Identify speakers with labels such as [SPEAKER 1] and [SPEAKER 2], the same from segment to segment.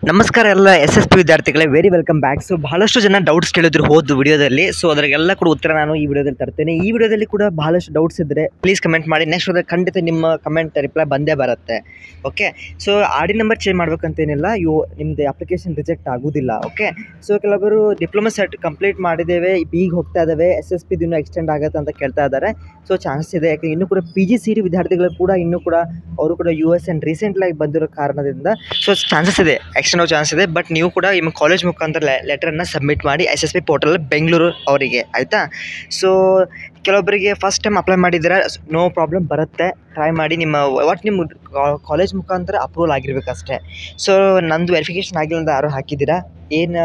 [SPEAKER 1] ನಮಸ್ಕಾರ ಎಲ್ಲ S S P ವಿದ್ಯಾರ್ಥಿಗಳೇ ವೆರಿ ವೆಲ್ಕಮ್ ಬ್ಯಾಕ್ ಸೊ ಬಹಳಷ್ಟು ಜನ ಡೌಟ್ಸ್ ಕೇಳಿದ್ರು ಹೋದ ವಿಡಿಯೋದಲ್ಲಿ ಸೊ ಅದರಿಗೆಲ್ಲ ಕೂಡ ಉತ್ತರ ನಾನು ಈ ವಿಡಿಯೋದಲ್ಲಿ ತರ್ತೇನೆ ಈ ವಿಡಿಯೋದಲ್ಲಿ ಕೂಡ ಬಹಳಷ್ಟು ಡೌಟ್ಸ್ ಇದ್ದರೆ ಪ್ಲೀಸ್ ಕಮೆಂಟ್ ಮಾಡಿ ನೆಕ್ಸ್ಟ್ ವಿಡಿಯೋ ಖಂಡಿತ ನಿಮ್ಮ ಕಮೆಂಟ್ ರಿಪ್ಲೈ ಬಂದೇ ಬರುತ್ತೆ ಓಕೆ ಸೊ ಆಡಿ ನಂಬರ್ ಚೇಂಜ್ ಮಾಡ್ಬೇಕಂತೇನಿಲ್ಲ ಇವು ನಿಮ್ಮದು ಅಪ್ಲಿಕೇಶನ್ ರಿಜೆಕ್ಟ್ ಆಗೋದಿಲ್ಲ ಓಕೆ ಸೊ ಕೆಲವರು ಡಿಪ್ಲೊಮಾ ಸೆಟ್ ಕಂಪ್ಲೀಟ್ ಮಾಡಿದ್ದೇವೆ ಈಗ ಹೋಗ್ತಾ ಇದ್ದಾವೆ ಎಸ್ ಎಸ್ ಪಿ ಇನ್ನೂ ಎಕ್ಸ್ಟೆಂಡ್ ಆಗುತ್ತೆ ಅಂತ ಕೇಳ್ತಾ ಇದ್ದಾರೆ ಸೊ ಚಾನ್ಸ್ ಇದೆ ಯಾಕೆ ಇನ್ನೂ ಕೂಡ ಪಿ ಜಿ ಸಿ ಡಿ ವಿದ್ಯಾರ್ಥಿಗಳು ಕೂಡ ಇನ್ನೂ ಕೂಡ ಅವರು ಕೂಡ ಯು ಎಸ್ ಆ್ಯಂಡ್ ರೀಸೆಂಟ್ಲಾಗಿ ಬಂದಿರೋ ಕಾರಣದಿಂದ ಸೊ ಚಾನ್ಸಸ್ ಇದೆ ಎಕ್ಸ್ಟೆಂಡ್ ಆಗೋ ಚಾನ್ಸ್ ಇದೆ ಬಟ್ ನೀವು ಕೂಡ ನಿಮ್ಮ ಕಾಲೇಜ್ ಮುಖಾಂತರ ಲೆಟರನ್ನು ಸಬ್ಮಿಟ್ ಮಾಡಿ S S P portal Bengaluru ಅವರಿಗೆ ಆಯಿತಾ ಸೊ ಕೆಲವೊಬ್ಬರಿಗೆ ಫಸ್ಟ್ ಟೈಮ್ ಅಪ್ಲೈ ಮಾಡಿದ್ರೆ ನೋ ಪ್ರಾಬ್ಲಮ್ ಬರುತ್ತೆ ಟ್ರೈ ಮಾಡಿ ನಿಮ್ಮ ಒಟ್ಟು ನಿಮ್ಮ ಕಾಲೇಜ್ ಮುಖಾಂತರ ಅಪ್ರೂವಲ್ ಆಗಿರ್ಬೇಕಷ್ಟೇ ಸೊ ನಂದು ವೆರಿಫಿಕೇಷನ್ ಆಗಿಲ್ಲ ಅಂತ ಯಾರು ಹಾಕಿದ್ದೀರಾ ಏನು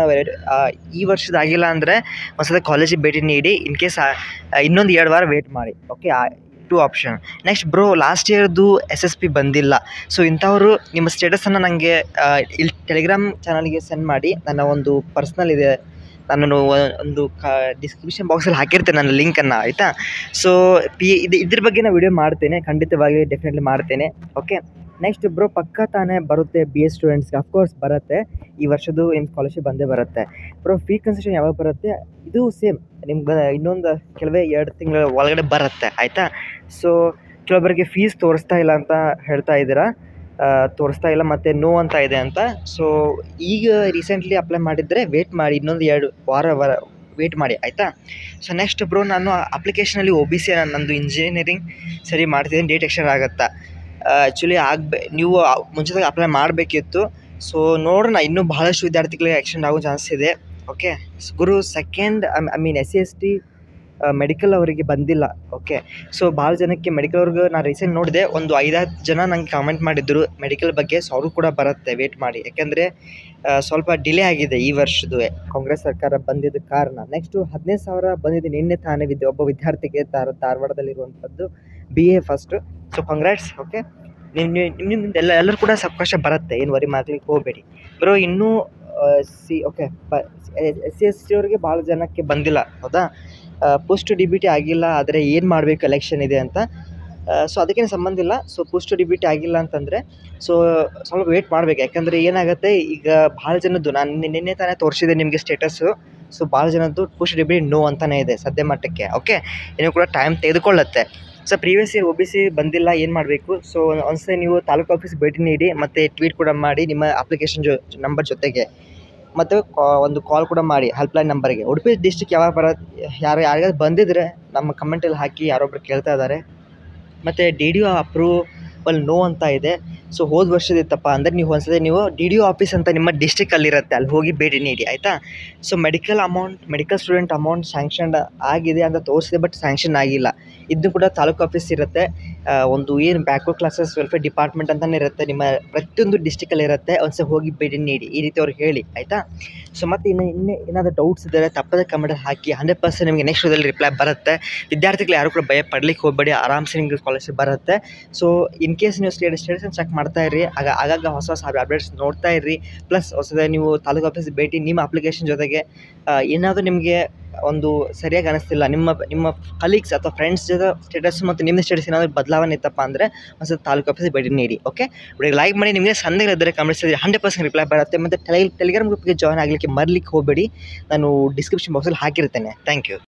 [SPEAKER 1] ಈ ವರ್ಷದ ಆಗಿಲ್ಲ ಅಂದರೆ ಒಂದ್ಸಲ ಕಾಲೇಜಿಗೆ ಭೇಟಿ ನೀಡಿ ಇನ್ ಕೇಸ್ ಇನ್ನೊಂದು ಎರಡು ವಾರ ವೇಟ್ ಮಾಡಿ okay two option next bro last ಇಯರ್ದು ಎಸ್ ಎಸ್ ಪಿ ಬಂದಿಲ್ಲ ಸೊ ಇಂಥವರು ನಿಮ್ಮ ಸ್ಟೇಟಸನ್ನು ನನಗೆ ಇಲ್ಲಿ ಟೆಲಿಗ್ರಾಮ್ ಚಾನಲ್ಗೆ ಸೆಂಡ್ ಮಾಡಿ ನನ್ನ ಒಂದು ಪರ್ಸ್ನಲ್ ಇದೆ ನಾನು ಒಂದು ಕ ಡಿಸ್ಕ್ರಿಪ್ಷನ್ ಬಾಕ್ಸಲ್ಲಿ ಹಾಕಿರ್ತೇನೆ ನನ್ನ ಲಿಂಕನ್ನು ಆಯಿತಾ ಸೊ ಪಿ ಇದು ಇದ್ರ ಬಗ್ಗೆ ನಾನು ವಿಡಿಯೋ ಮಾಡ್ತೇನೆ ಖಂಡಿತವಾಗಿ ಡೆಫಿನೆಟ್ಲಿ ಮಾಡ್ತೇನೆ ಓಕೆ ನೆಕ್ಸ್ಟ್ ಬ್ರೋ ಪಕ್ಕ ತಾನೇ ಬರುತ್ತೆ ಬಿ ಎಸ್ ಸ್ಟೂಡೆಂಟ್ಸ್ಗೆ ಅಫ್ಕೋರ್ಸ್ ಬರುತ್ತೆ ಈ ವರ್ಷದ್ದು ಏನು ಸ್ಕಾಲರ್ಶಿಪ್ ಬಂದೇ ಬರುತ್ತೆ ಬ್ರೋ ಫೀ ಕನ್ಸೆಷನ್ ಯಾವಾಗ ಬರುತ್ತೆ ಇದು ಸೇಮ್ ನಿಮ್ಗೆ ಇನ್ನೊಂದು ಕೆಲವೇ ಎರಡು ತಿಂಗಳ ಒಳಗಡೆ ಬರುತ್ತೆ ಆಯಿತಾ ಸೊ ಕೆಲವೊಬ್ಬರಿಗೆ ಫೀಸ್ ತೋರಿಸ್ತಾ ಇಲ್ಲ ಅಂತ ಹೇಳ್ತಾ ಇದ್ದೀರಾ ತೋರಿಸ್ತಾ ಇಲ್ಲ ಮತ್ತು ನೋ ಅಂತ ಇದೆ ಅಂತ ಸೊ ಈಗ ರೀಸೆಂಟ್ಲಿ ಅಪ್ಲೈ ಮಾಡಿದರೆ ವೇಟ್ ಮಾಡಿ ಇನ್ನೊಂದು ಎರಡು ವಾರ ವಾರ ವೇಟ್ ಮಾಡಿ ಆಯಿತಾ ಸೊ ನೆಕ್ಸ್ಟ್ ಬ್ರೋ ನಾನು ಅಪ್ಲಿಕೇಶನಲ್ಲಿ ಒ ಬಿ ಸಿ ನಂದು ಇಂಜಿನಿಯರಿಂಗ್ ಸರಿ ಮಾಡ್ತಿದ್ದೀನಿ ಡೇಟ್ ಎಕ್ಸ್ಟೆಂಡ್ ಆಗುತ್ತಾ ಆ್ಯಕ್ಚುಲಿ ಆಗಬೇ ನೀವು ಮುಂಚಿತವಾಗಿ ಅಪ್ಲೈ ಮಾಡಬೇಕಿತ್ತು ಸೊ ನೋಡೋಣ ಇನ್ನೂ ಬಹಳಷ್ಟು ವಿದ್ಯಾರ್ಥಿಗಳಿಗೆ ಎಕ್ಸ್ಟೆಂಡ್ ಆಗೋ ಚಾನ್ಸ್ ಇದೆ ಓಕೆ ಗುರು second I mean S C S T medical ಅವರಿಗೆ ಬಂದಿಲ್ಲ ಓಕೆ ಸೊ ಭಾಳ ಜನಕ್ಕೆ ಮೆಡಿಕಲ್ ಅವ್ರಿಗೆ ನಾನು ರೀಸೆಂಟ್ ನೋಡಿದೆ ಒಂದು ಐದಾರು ಜನ ನಂಗೆ ಕಾಮೆಂಟ್ ಮಾಡಿದ್ರು ಮೆಡಿಕಲ್ ಬಗ್ಗೆ ಸೊ ಅವರು ಕೂಡ ಬರುತ್ತೆ ವೇಟ್ ಮಾಡಿ ಯಾಕೆಂದರೆ ಸ್ವಲ್ಪ ಡಿಲೇ ಆಗಿದೆ ಈ ವರ್ಷದ್ದು ಕಾಂಗ್ರೆಸ್ ಸರ್ಕಾರ ಬಂದಿದ್ದ ಕಾರಣ ನೆಕ್ಸ್ಟು ಹದಿನೈದು ಸಾವಿರ ಬಂದಿದೆ ನಿನ್ನೆ ತಾನೇ ವಿದ್ಯೆ ಒಬ್ಬ ವಿದ್ಯಾರ್ಥಿಗೆ ಧಾರ ಧಾರವಾಡದಲ್ಲಿರುವಂಥದ್ದು B A first so congrats okay ನಿಮ್ಮ ನಿಮ್ಮ ನಿಮ್ದು ಎಲ್ಲ ಎಲ್ಲರೂ ಕೂಡ ಅವಕಾಶ ಬರುತ್ತೆ ಏನು ವರಿ ಮಾಡ್ಲಿಕ್ಕೆ ಹೋಗಬೇಡಿ ಬರೋ ಇನ್ನೂ ಸಿ ಓಕೆ ಪ ಎಸ್ ಸಿ ಎಸ್ ಟಿ ಅವರಿಗೆ ಭಾಳ ಜನಕ್ಕೆ ಬಂದಿಲ್ಲ ಹೌದಾ ಪೋಸ್ಟ್ ಡಿ ಬಿ ಟಿ ಆಗಿಲ್ಲ ಆದರೆ ಏನು ಮಾಡಬೇಕು ಎಲೆಕ್ಷನ್ ಇದೆ ಅಂತ ಸೊ ಅದಕ್ಕೇನು ಸಂಬಂಧ ಇಲ್ಲ so post D B T ಆಗಿಲ್ಲ ಅಂತಂದರೆ ಸೊ ಸ್ವಲ್ಪ ವೇಟ್ ಮಾಡಬೇಕು ಯಾಕಂದರೆ ಏನಾಗುತ್ತೆ ಈಗ ಭಾಳ ಜನದ್ದು ನಾನು ನಿನ್ನೆ ತಾನೇ ತೋರಿಸಿದೆ ನಿಮಗೆ ಸ್ಟೇಟಸ್ಸು ಸೊ ಭಾಳ ಜನದ್ದು post D B T no ಅಂತಲೇ ಇದೆ ಸದ್ಯ ಮಟ್ಟಕ್ಕೆ ಓಕೆ ಏನೂ ಕೂಡ ಟೈಮ್ ತೆಗೆದುಕೊಳ್ಳುತ್ತೆ so previous year O B C ಬಂದಿಲ್ಲ ಏನು ಮಾಡಬೇಕು ಸೊ ಒಂದ್ಸಲ ನೀವು ತಾಲೂಕು ಆಫೀಸ್ ಭೇಟಿ ನೀಡಿ ಮತ್ತು ಟ್ವೀಟ್ ಕೂಡ ಮಾಡಿ ನಿಮ್ಮ ಅಪ್ಲಿಕೇಶನ್ ಜೊ ನಂಬರ್ ಜೊತೆಗೆ ಮತ್ತು ಕಾ ಒಂದು ಕಾಲ್ ಕೂಡ ಮಾಡಿ ಹೆಲ್ಪ್ಲೈನ್ ನಂಬರ್ಗೆ ಉಡುಪಿ ಡಿಸ್ಟಿಕ್ ಯಾವಾಗ ಬರುತ್ತೆ ಯಾರು ಯಾರಿಗಾದ್ರು ಬಂದಿದ್ದರೆ ನಮ್ಮ ಕಮೆಂಟಲ್ಲಿ ಹಾಕಿ ಯಾರೊಬ್ರು ಕೇಳ್ತಾ ಇದ್ದಾರೆ ಮತ್ತು D D O approval no ಅಂತ ಇದೆ ಸೊ ಹೋದ ವರ್ಷದಿತ್ತಪ್ಪ ಅಂದರೆ ನೀವು ಒಂದ್ಸತಿ ನೀವು ಡಿ ಡಿ ಒ ಆಫೀಸ್ ಅಂತ ನಿಮ್ಮ ಡಿಸ್ಟಿಕಲ್ಲಿರುತ್ತೆ ಅಲ್ಲಿ ಹೋಗಿ ಭೇಟಿ ನೀಡಿ ಆಯಿತಾ so medical amount medical student amount sanctioned ಆಗಿದೆ ಅಂತ ತೋರಿಸಿದೆ ಬಟ್ ಸ್ಯಾಂಕ್ಷನ್ ಆಗಿಲ್ಲ ಇದು ಕೂಡ ತಾಲೂಕು ಆಫೀಸ್ ಇರುತ್ತೆ ಒಂದು ಏನು ಬ್ಯಾಕ್ವರ್ಡ್ ಕ್ಲಾಸಸ್ ವೆಲ್ಫೇರ್ ಡಿಪಾರ್ಟ್ಮೆಂಟ್ ಅಂತಲೇ ಇರುತ್ತೆ ನಿಮ್ಮ ಪ್ರತಿಯೊಂದು ಡಿಸ್ಟಿಕಲ್ಲಿ ಇರುತ್ತೆ ಒಂದ್ಸಲ ಹೋಗಿ ಭೇಟಿ ನೀಡಿ ಈ ರೀತಿ ಅವ್ರಿಗೆ ಹೇಳಿ ಆಯಿತಾ ಸೊ ಮತ್ತು ಇನ್ನು ಇನ್ನೇ ಏನಾದರೂ ಡೌಟ್ಸ್ ಇದ್ದರೆ ತಪ್ಪದೆ ಕಮೆಂಟ್ ಹಾಕಿ ಹಂಡ್ರೆಡ್ ಪರ್ಸೆಂಟ್ ನಿಮಗೆ ನೆಕ್ಸ್ಟ್ ವಿಡಿಯೋದಲ್ಲಿ ರಿಪ್ಲೈ ಬರುತ್ತೆ ವಿದ್ಯಾರ್ಥಿಗಳು ಯಾರು ಕೂಡ ಭಯ ಪಡ್ಲಿಕ್ಕೆ ಹೋಗಬೇಡಿ ಆರಾಮ್ಸೆ ನಿಮಗೆ ಸ್ಕಾಲರ್ಶಿಪ್ ಬರುತ್ತೆ ಸೊ ಇನ್ ಕೇಸ್ ನೀವು ಸ್ಟೇಟ್ ಸ್ಟೇಟಸನ್ನು ಚೆಕ್ ಮಾಡ್ತಾ ಇರ್ರಿ ಆಗ ಆಗಾಗ ಹೊಸ ಹೊಸ ಅಪ್ಡೇಟ್ಸ್ ನೋಡ್ತಾ ಇರ್ರಿ ಪ್ಲಸ್ ಹೊಸದಾಗಿ ನೀವು ತಾಲೂಕು ಆಫೀಸ್ ಭೇಟಿ ನಿಮ್ಮ ಅಪ್ಲಿಕೇಶನ್ ಜೊತೆಗೆ ಏನಾದರೂ ನಿಮಗೆ ಒಂದು ಸರಿಯಾಗಿ ಅನಿಸ್ತಿಲ್ಲ ನಿಮ್ಮ ನಿಮ್ಮ ಕಲೀಗ್ಸ್ ಅಥವಾ ಫ್ರೆಂಡ್ಸ್ ಜೊತೆ ಸ್ಟೇಟಸ್ ಮತ್ತು ನಿಮ್ಮ ಸ್ಟೇಟಸ್ ಏನಾದರೂ ಬದಲಾವಣೆ ಇತ್ತಪ್ಪ ಅಂದರೆ ಒಂದು ತಾಲೂಕು ಆಫೀಸ್ ಭೇಟಿ ನೀಡಿ ಓಕೆ ಇವಾಗ ಲೈಕ್ ಮಾಡಿ ನಿಮಗೆ ಸಂದೇಹ ಇದ್ದರೆ ಕಮೆಂಟ್ಸ್ ಹಂಡ್ರೆಡ್ ಪರ್ಸೆಂಟ್ ರಿಪ್ಲೈ ಬರುತ್ತೆ ಮತ್ತು ಟೆಲಿ ಟೆಲಿಗ್ರಾಮ್ ಗ್ರೂಪ್ಗೆ ಜಾಯ್ನ್ ಆಗಲಿಕ್ಕೆ ಮರಲಿಕ್ಕೆ ಹೋಗಬೇಡಿ ನಾನು ಡಿಸ್ಕ್ರಿಪ್ಷನ್ ಬಾಕ್ಸಲ್ಲಿ ಹಾಕಿರ್ತೇನೆ ಥ್ಯಾಂಕ್ ಯು